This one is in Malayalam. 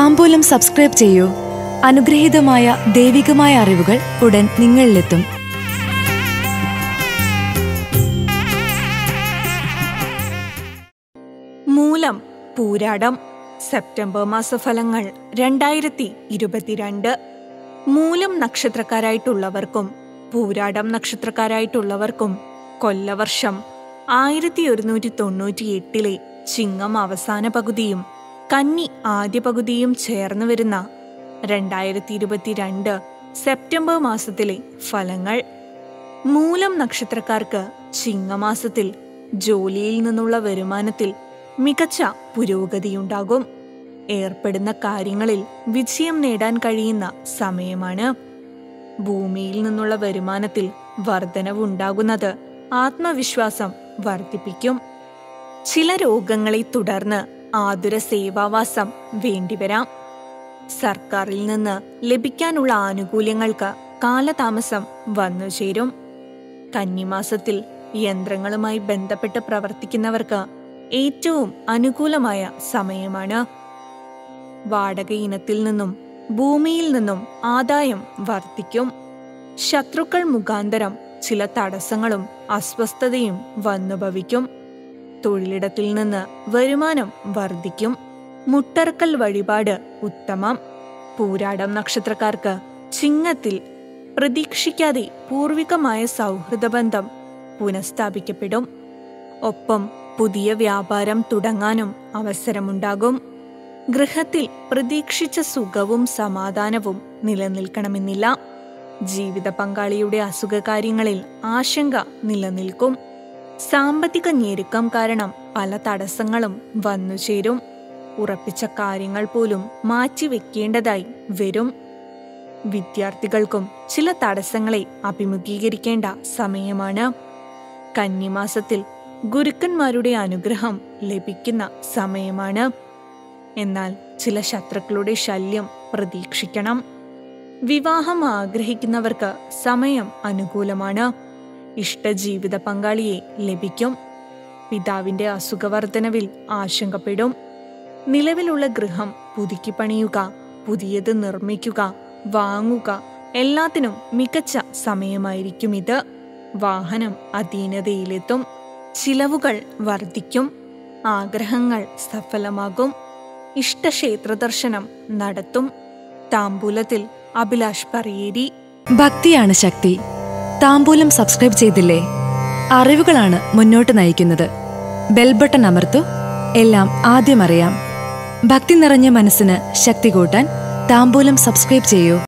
താമ്പൂലം സബ്സ്ക്രൈബ് ചെയ്യൂ അനുഗ്രഹീതമായ ദൈവികമായ അറിവുകൾ ഉടൻ നിങ്ങളിലെത്തും മൂലം പൂരാടം സെപ്റ്റംബർ മാസഫലങ്ങൾ രണ്ടായിരത്തി ഇരുപത്തിരണ്ട് മൂലം നക്ഷത്രക്കാരായിട്ടുള്ളവർക്കും പൂരാടം നക്ഷത്രക്കാരായിട്ടുള്ളവർക്കും കൊല്ലവർഷം ആയിരത്തി ഒരുന്നൂറ്റി തൊണ്ണൂറ്റി എട്ടിലെ ചിങ്ങം അവസാന പകുതിയും കന്നി ആദ്യ പകുതിയും ചേർന്ന് വരുന്ന രണ്ടായിരത്തി ഇരുപത്തിരണ്ട് സെപ്റ്റംബർ മാസത്തിലെ ഫലങ്ങൾ മൂലം നക്ഷത്രക്കാർക്ക് ചിങ്ങമാസത്തിൽ ജോലിയിൽ നിന്നുള്ള വരുമാനത്തിൽ മികച്ച പുരോഗതിയുണ്ടാകും ഏർപ്പെടുന്ന കാര്യങ്ങളിൽ വിജയം നേടാൻ കഴിയുന്ന സമയമാണ് ഭൂമിയിൽ നിന്നുള്ള വരുമാനത്തിൽ വർധനവുണ്ടാകുന്നത് ആത്മവിശ്വാസം വർദ്ധിപ്പിക്കും ചില രോഗങ്ങളെ തുടർന്ന് ആതുര സേവാവാസം വേണ്ടിവരാം സർക്കാരിൽ നിന്ന് ലഭിക്കാനുള്ള ആനുകൂല്യങ്ങൾക്ക് കാലതാമസം വന്നുചേരും കന്നിമാസത്തിൽ യന്ത്രങ്ങളുമായി ബന്ധപ്പെട്ട് പ്രവർത്തിക്കുന്നവർക്ക് ഏറ്റവും അനുകൂലമായ സമയമാണ് വാടക ഇനത്തിൽ നിന്നും ഭൂമിയിൽ നിന്നും ആദായം വർദ്ധിക്കും ശത്രുക്കൾ മുഖാന്തരം ചില തടസ്സങ്ങളും അസ്വസ്ഥതയും വന്നുഭവിക്കും തൊഴിലിടത്തിൽ നിന്ന് വരുമാനം വർദ്ധിക്കും മുട്ടറക്കൽ വഴിപാട് ഉത്തമം പൂരാടം നക്ഷത്രക്കാർക്ക് ചിങ്ങത്തിൽ പ്രതീക്ഷിക്കാതെ പൂർവികമായ സൗഹൃദ ബന്ധം പുനഃസ്ഥാപിക്കപ്പെടും ഒപ്പം പുതിയ വ്യാപാരം തുടങ്ങാനും അവസരമുണ്ടാകും ഗൃഹത്തിൽ പ്രതീക്ഷിച്ച സുഖവും സമാധാനവും നിലനിൽക്കണമെന്നില്ല ജീവിത പങ്കാളിയുടെ അസുഖകാര്യങ്ങളിൽ ആശങ്ക നിലനിൽക്കും സാമ്പത്തിക ഞെരുക്കം കാരണം പല തടസ്സങ്ങളും വന്നുചേരും ഉറപ്പിച്ച കാര്യങ്ങൾ പോലും മാറ്റിവെക്കേണ്ടതായി വരും വിദ്യാർത്ഥികൾക്കും ചില തടസ്സങ്ങളെ അഭിമുഖീകരിക്കേണ്ട സമയമാണ് കന്നിമാസത്തിൽ ഗുരുക്കന്മാരുടെ അനുഗ്രഹം ലഭിക്കുന്ന സമയമാണ് എന്നാൽ ചില ശത്രുക്കളുടെ ശല്യം പ്രതീക്ഷിക്കണം വിവാഹം ആഗ്രഹിക്കുന്നവർക്ക് സമയം അനുകൂലമാണ് ഇഷ്ടജീവിത പങ്കാളിയെ ലഭിക്കും പിതാവിന്റെ അസുഖവർദ്ധനവിൽ ആശങ്കപ്പെടും നിലവിലുള്ള ഗൃഹം പുതുക്കി പണിയുക പുതിയത് നിർമ്മിക്കുക വാങ്ങുക എല്ലാത്തിനും മികച്ച സമയമായിരിക്കും ഇത് വാഹനം അധീനതയിലെത്തും ചിലവുകൾ വർദ്ധിക്കും ആഗ്രഹങ്ങൾ സഫലമാകും ഇഷ്ടക്ഷേത്ര ദർശനം നടത്തും താമ്പൂലത്തിൽ അഭിലാഷ് പറയേരി ഭക്തിയാണ് ശക്തി താമ്പൂലം സബ്സ്ക്രൈബ് ചെയ്തില്ലേ അറിവുകളാണ് മുന്നോട്ട് നയിക്കുന്നത് ബെൽബട്ടൺ അമർത്തു എല്ലാം ആദ്യം അറിയാം ഭക്തി നിറഞ്ഞ മനസ്സിന് ശക്തി കൂട്ടാൻ താമ്പൂലം സബ്സ്ക്രൈബ് ചെയ്യൂ